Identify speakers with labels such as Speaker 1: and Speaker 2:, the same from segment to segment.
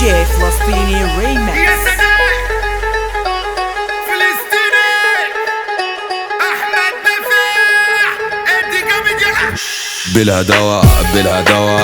Speaker 1: جي فلسطيني ريمكس
Speaker 2: يا سلام فلسطيني احمد نفيح ادي جامد يا
Speaker 3: بلا دواء بلا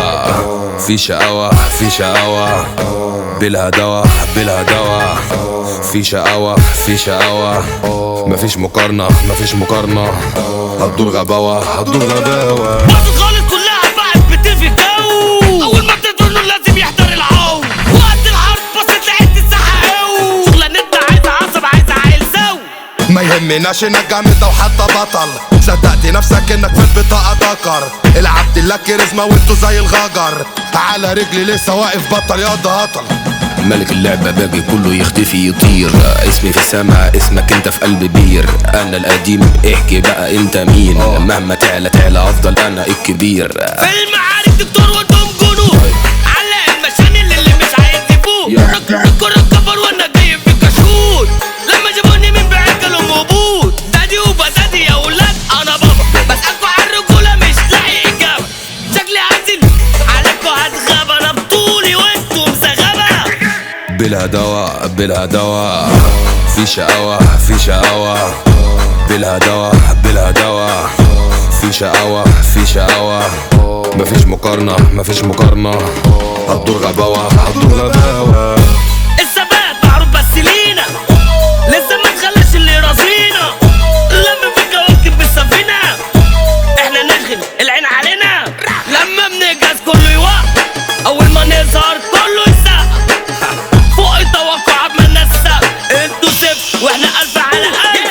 Speaker 3: دواء في شقاوة في شقاوة بلا دواء بلا دواء في شقاوة في شقاوة مفيش مقارنة مفيش مقارنة هتدور غباوة هتدور غباوة
Speaker 4: مصر خالص كلها بقت بتطفي الجو اول ما بتدور انه لازم يحضر العو وقت الحرب بصيت لقيت الساحه قوي شغلانتنا عايزه عصب عايزه عيل زو
Speaker 5: ما يهمناش انك جامد او حتى بطل صدقت نفسك انك في البطاقة ذكر العبد لك كاريزما وانتو زي الغجر على رجلي لسه واقف بطل يا هطل
Speaker 3: ملك اللعبة باقي كله يختفي يطير اسمي في السما اسمك انت في قلب بير انا القديم احكي بقى انت مين مهما تعلى تعلى افضل انا الكبير
Speaker 4: في المعارك دكتور ودهم جنود علق المشانل اللي مش عايز يفوق ركب الكرة كبر وانا جاي في كشكول لما جابوني من بعيد قالوا موجود دادي وبدادي يا ولاد انا بابا بسألكوا على الرجولة مش لاقي اجابة شكلي هنزل عليكوا هتغاب انا بطولي وانتوا مزغبة
Speaker 3: بلا دواء بلا دواء في شقاوة في شقاوة بلا دواء بلا دواء في شقاوة في شقاوة مفيش مقارنة مفيش مقارنة هتدور غباوة هتدور غباوة
Speaker 4: الثبات معروف بس لينا لسه ما تخليش اللي راسينا لما في كواكب بالسفينة احنا نشغل العين علينا لما بنجهز كله يوقف اول ما نظهر كله يسقف فوق التوقعات ما الناس سقف انتوا صفر واحنا الف على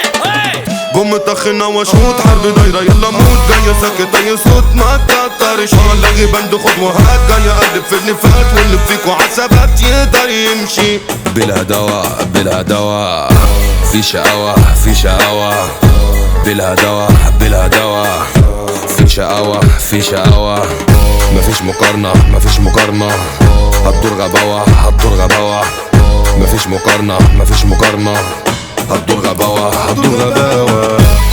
Speaker 4: الف
Speaker 5: قوم طخنا وشوط حرب دايرة يلا موت جاية ساكت اي صوت ما تكترش لغي بند خد وهات جاية اقلب في النفات واللي فيكوا عسبات يقدر يمشي
Speaker 3: بلا دواء بلا دواء في شقاوة في شقاوة بلا دواء بلا دواء في شقاوة في شقاوة مفيش مقارنة مفيش مقارنة هتدور غباوة هتدور غباوة مفيش مقارنة مفيش مقارنة هتدور غباوة هتدور غباوة